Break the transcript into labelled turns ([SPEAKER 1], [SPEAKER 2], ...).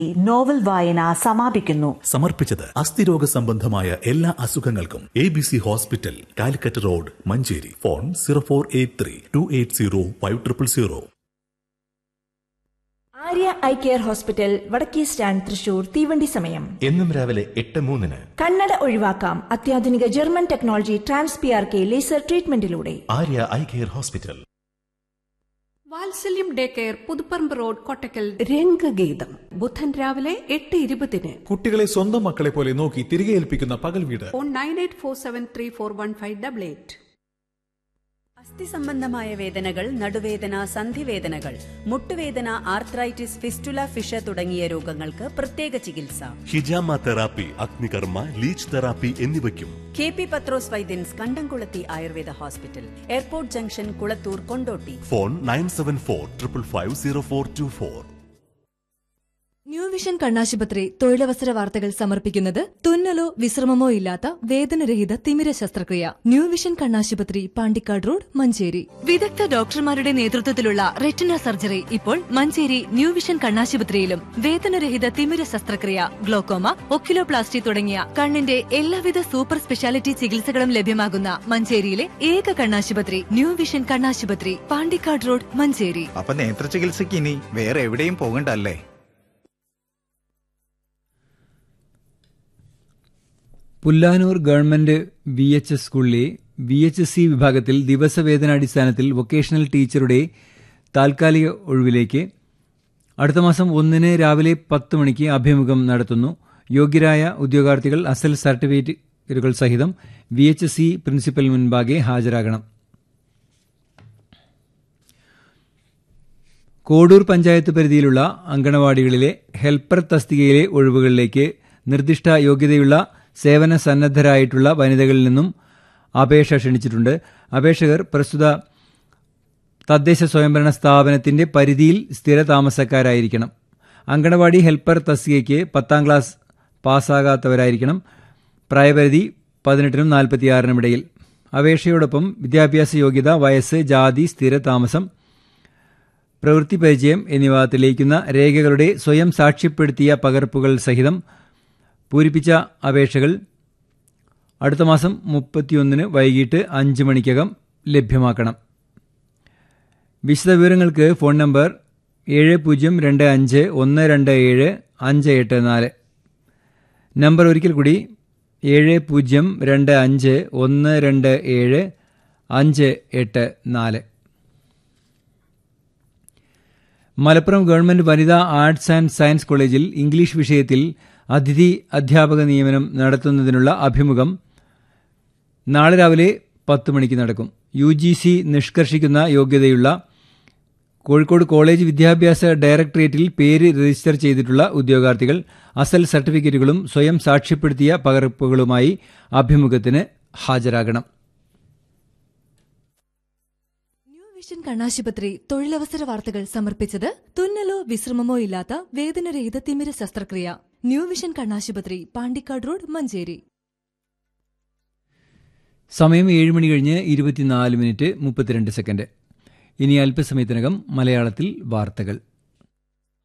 [SPEAKER 1] novel വായന സമാപിക്കുന്നു
[SPEAKER 2] സമർപ്പിച്ചത് അസ്ഥിരോഗ സംബന്ധമായ എല്ലാ അസുഖങ്ങൾക്കും A B C hospital Calicut road Manjeri phone zero four eight three two eight zero five triple zero
[SPEAKER 3] Arya eye care hospital വടക്കേ സ്റ്റാൻഡ് തൃശൂർ തീവണ്ടി സമയം
[SPEAKER 4] എന്നും രാവിലെ എട്ട് മൂന്നിന്
[SPEAKER 3] കണ്ണട ഒഴിവാക്കാം അത്യാധുനിക German technology trans P R K laser ട്രീറ്റ്മെന്റിലൂടെ
[SPEAKER 4] Arya eye care hospital
[SPEAKER 5] Vatsalyam day care Puthuparamba road Kottakkal രംഗഗീതം ബുധൻ രാവിലെ എട്ട് ഇരുപതിന്
[SPEAKER 6] കുട്ടികളെ സ്വന്തം മക്കളെ പോലെ നോക്കി തിരികെ ഏൽപ്പിക്കുന്ന പകൽ വീട്
[SPEAKER 5] phone nine eight four seven three four one five double eight
[SPEAKER 7] അസ്ഥി സംബന്ധമായ വേദനകൾ നടുവേദന സന്ധിവേദനകൾ മുട്ടുവേദന ആർത്രൈറ്റിസ് ഫിസ്റ്റുല ഫിഷ തുടങ്ങിയ രോഗങ്ങൾക്ക് പ്രത്യേക ചികിത്സ
[SPEAKER 8] ഹിജാമ തെറാപ്പി അഗ്നികർമ്മ ലീച്ച് തെറാപ്പി എന്നിവയ്ക്കും
[SPEAKER 7] K P Pathros Vaidyans Kandamkulathi Ayurveda hospital airport junction Kulathur Kondotty
[SPEAKER 8] phone nine seven four triple five zero four two four
[SPEAKER 9] new vision കണ്ണാശുപത്രി തൊഴിലവസര വാർത്തകൾ സമർപ്പിക്കുന്നത് തുന്നലോ വിശ്രമമോ ഇല്ലാത്ത വേദനരഹിത തിമിര ശസ്ത്രക്രിയ ന്യൂ വിഷൻ കണ്ണാശുപത്രി പാണ്ടിക്കാട് റോഡ് മഞ്ചേരി വിദഗ്ധ ഡോക്ടർമാരുടെ നേതൃത്വത്തിലുള്ള റെറ്റിന സർജറി ഇപ്പോൾ മഞ്ചേരി ന്യൂ വിഷൻ കണ്ണാശുപത്രിയിലും വേദനരഹിത തിമിര ശസ്ത്രക്രിയ ഗ്ലോക്കോമ ഒക്കിലോപ്ലാസ്റ്റി തുടങ്ങിയ കണ്ണിന്റെ എല്ലാവിധ സൂപ്പർ സ്പെഷ്യാലിറ്റി ചികിത്സകളും ലഭ്യമാകുന്ന മഞ്ചേരിയിലെ ഏക കണ്ണാശുപത്രി ന്യൂ വിഷൻ കണ്ണാശുപത്രി പാണ്ടിക്കാട് റോഡ് മഞ്ചേരി
[SPEAKER 10] അപ്പൊ നേത്ര ചികിത്സയ്ക്ക് ഇനി വേറെ എവിടെയും പോകണ്ടല്ലേ
[SPEAKER 11] Pullanur government V H S സ്കൂളിലെ വി എച്ച് എസ് സി വിഭാഗത്തിൽ ദിവസവേതനാടിസ്ഥാനത്തിൽ വൊക്കേഷണൽ ടീച്ചറുടെ താൽക്കാലിക ഒഴിവിലേക്ക് അടുത്ത മാസം ഒന്നിന് രാവിലെ പത്ത് മണിക്ക് അഭിമുഖം നടത്തുന്നു യോഗ്യരായ ഉദ്യോഗാർത്ഥികൾ അസൽ സർട്ടിഫിക്കറ്റുകൾ സഹിതം V H S C principal മുൻപാകെ ഹാജരാകണം കോഡൂർ പഞ്ചായത്ത് പരിധിയിലുള്ള അങ്കണവാടികളിലെ ഹെൽപ്പർ തസ്തികയിലെ ഒഴിവുകളിലേക്ക് നിർദ്ദിഷ്ട യോഗ്യതയുള്ള സേവന സന്നദ്ധരായിട്ടുള്ള വനിതകളിൽ നിന്നും അപേക്ഷ ക്ഷണിച്ചിട്ടുണ്ട് അപേക്ഷകർ പ്രസ്തുത തദ്ദേശ സ്വയംഭരണ സ്ഥാപനത്തിന്റെ പരിധിയിൽ സ്ഥിര താമസക്കാരായിരിക്കണം അങ്കണവാടി ഹെൽപ്പർ തസ്തികയ്ക്ക് പത്താം ക്ലാസ് പാസ്സാകാത്തവരായിരിക്കണം പ്രായപരിധി പതിനെട്ടിനും നാൽപ്പത്തിയാറിനും ഇടയിൽ അപേക്ഷയോടൊപ്പം വിദ്യാഭ്യാസ യോഗ്യത വയസ്സ് ജാതി സ്ഥിര താമസം പ്രവൃത്തി പരിചയം എന്നിവ തെളിയിക്കുന്ന രേഖകളുടെ സ്വയം സാക്ഷ്യപ്പെടുത്തിയ പകർപ്പുകൾ സഹിതം പൂരിപ്പിച്ച അപേക്ഷകൾ അടുത്ത മാസം മുപ്പത്തിയൊന്നിന് വൈകിട്ട് അഞ്ച് മണിക്കകം ലഭ്യമാക്കണം വിശദവിവരങ്ങൾക്ക് ഫോൺ നമ്പർ ഏഴ് പൂജ്യം രണ്ട് അഞ്ച് ഒന്ന് രണ്ട് ഏഴ് അഞ്ച് എട്ട് നാല് നമ്പർ ഒരിക്കൽ കൂടി ഏഴ് പൂജ്യം രണ്ട് അഞ്ച് ഒന്ന് രണ്ട് ഏഴ് അഞ്ച് എട്ട് നാല് മലപ്പുറം ഗവൺമെന്റ് വനിതാ ആർട്സ് ആൻഡ് സയൻസ് കോളേജിൽ ഇംഗ്ലീഷ് വിഷയത്തിൽ അതിഥി അധ്യാപക നിയമനം നടത്തുന്നതിനുള്ള അഭിമുഖം നാളെ രാവിലെ പത്ത് മണിക്ക് നടക്കും യു ജി സി നിഷ്കർഷിക്കുന്ന യോഗ്യതയുള്ള കോഴിക്കോട് കോളേജ് വിദ്യാഭ്യാസ ഡയറക്ടറേറ്റിൽ പേര് രജിസ്റ്റർ ചെയ്തിട്ടുള്ള ഉദ്യോഗാർത്ഥികൾ അസൽ സർട്ടിഫിക്കറ്റുകളും സ്വയം സാക്ഷ്യപ്പെടുത്തിയ പകർപ്പുകളുമായി അഭിമുഖത്തിന് ഹാജരാകണം
[SPEAKER 9] വിഷൻ കണ്ണാശുപത്രി തൊഴിലവസര വാർത്തകൾ സമർപ്പിച്ചത് തുന്നലോ വിശ്രമമോ ഇല്ലാത്ത വേദനരഹിത തിമിര ശസ്ത്രക്രിയ ന്യൂ വിഷൻ കണ്ണാശുപത്രി പാണ്ടിക്കാട് റോഡ് മഞ്ചേരി
[SPEAKER 11] സമയം ഏഴ് മണി കഴിഞ്ഞ് ഇരുപത്തിനാല് മിനിറ്റ് മുപ്പത്തിരണ്ട് സെക്കൻഡ് ഇനി അല്പസമയത്തിനകം മലയാളത്തിൽ വാർത്തകൾ